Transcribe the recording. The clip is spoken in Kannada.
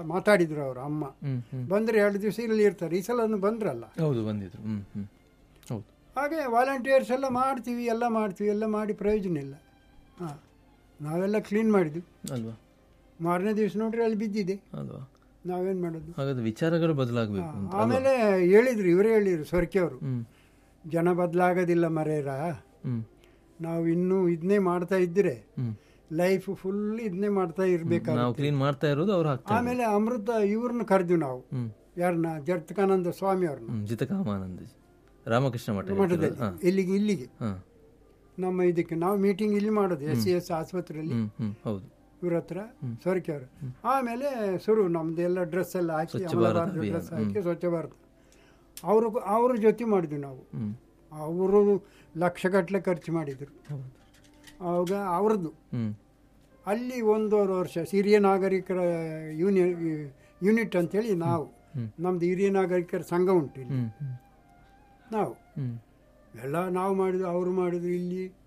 ಮಾತಾಡಿದ್ರು ಅವರು ಅಮ್ಮ ಹ್ಮ್ ಹ್ಮ್ ಬಂದರೆ ಎರಡು ದಿವಸ ಇಲ್ಲಿ ಇರ್ತಾರೆ ಈ ಸಲ ಒಂದು ಬಂದ್ರಲ್ಲ ಹೌದು ಬಂದಿದ್ರು ಹ್ಮ್ ಹ್ಮ್ ಹೌದು ಹಾಗೆ ವಾಲಂಟಿಯರ್ಸ್ ಎಲ್ಲ ಮಾಡ್ತೀವಿ ಎಲ್ಲ ಮಾಡ್ತೀವಿ ಎಲ್ಲ ಮಾಡಿ ಪ್ರಯೋಜನ ಇಲ್ಲ ಹಾಂ ನಾವೆಲ್ಲ ಕ್ಲೀನ್ ಮಾಡಿದ್ವಿ ಅಲ್ವಾ ಮಾರನೇ ದಿವಸ ನೋಡ್ರಿ ಅಲ್ಲಿ ಬಿದ್ದಿದೆ ಅಲ್ವಾ ನಾವೇನು ಮಾಡೋದು ಹಾಗಾದ್ರೆ ವಿಚಾರಗಳು ಬದಲಾಗಬೇಕು ಅಂತ ಅಲ್ವಾ? ಆಮೇಲೆ ಹೇಳಿದ್ರು ಇವರೇ ಹೇಳಿದ್ರು ಸೊರ್ಕೆ ಅವರು ಹ್ಮ್ ಜನ ಬದಲಾಗೋದಿಲ್ಲ ಮರೇರ ಹ್ಮ್ ನಾವು ಇನ್ನೂ ಇದನ್ನೇ ಮಾಡ್ತಾ ಇದ್ದರೆ ಹ್ಮ್ ಲೈಫ್ ಫುಲ್ ಇದನ್ನೇ ಮಾಡ್ತಾ ಇರಬೇಕಾಗುತ್ತೆ ನಾವು ಕ್ಲೀನ್ ಮಾಡ್ತಾ ಇರೋದು ಅವ್ರು ಹಾಕ್ತಾರೆ ಆಮೇಲೆ ಅಮೃತ ಇವ್ರನ್ನ ಕರೆದ್ವಿ ನಾವು ಹ್ಮ್ ಯಾರನ್ನ ಜರ್ತಕಾನಂದ ಸ್ವಾಮಿ ಅವ್ರನ್ನ ಹ್ಮ್ ಜಿತಕಾಮಾನಂದ ರಾಮಕೃಷ್ಣ ಮಠ ಮಠದಲ್ಲಿ ಹಾ ಇಲ್ಲಿಗೆ ಇಲ್ಲಿಗೆ ಹಾ ನಮ್ಮ ಇದಕ್ಕೆ ನಾವು ಮೀಟಿಂಗ್ ಇಲ್ಲಿ ಮಾಡೋದು ಎಸ್ ಸಿ ಎಸ್ ಆಸ್ಪತ್ರೆಯಲ್ಲಿ ಹ್ಮ್ ಹ್ಮ್ ಹೌದು ಇವ್ರ ಹತ್ರ ಸೊರಕೆ ಅವರು ಆಮೇಲೆ ಶುರು ನಮ್ದು ಎಲ್ಲ ಡ್ರೆಸ್ ಎಲ್ಲ ಹಾಕಿ ಸ್ವಚ್ಛ ಅಮಲ ಭಾರತ ಭಾರತ ಅಭಿಯಾನ. ಡ್ರೆಸ್ ಹಾಕಿ ಸ್ವಚ್ಛ ಭಾರತ ಅವರು ಅವ್ರ ಜೊತೆ ಮಾಡಿದ್ವಿ ನಾವು ಹ್ಮ್ ಅವರು ಲಕ್ಷಗಟ್ಟಲೆ ಖರ್ಚು ಮಾಡಿದರು ಹೌದು ಆವಾಗ ಅವ್ರದ್ದು ಹ್ಮ್ ಅಲ್ಲಿ ಒಂದೂವರೆ ವರ್ಷ ಹಿರಿಯ ನಾಗರಿಕರ ಯೂನಿ ಯೂನಿಟ್ ಅಂತೇಳಿ ನಾವು ನಮ್ದು ಹಿರಿಯ ನಾಗರಿಕರ ಸಂಘ ಉಂಟು ಇಲ್ಲಿ ಹ್ಮ್ ಹ್ಮ್ ನಾವು ಹ್ಮ್ ಎಲ್ಲ ನಾವು ಮಾಡಿದ್ವಿ ಅವರು ಮಾಡಿದ್ರು ಇಲ್ಲಿ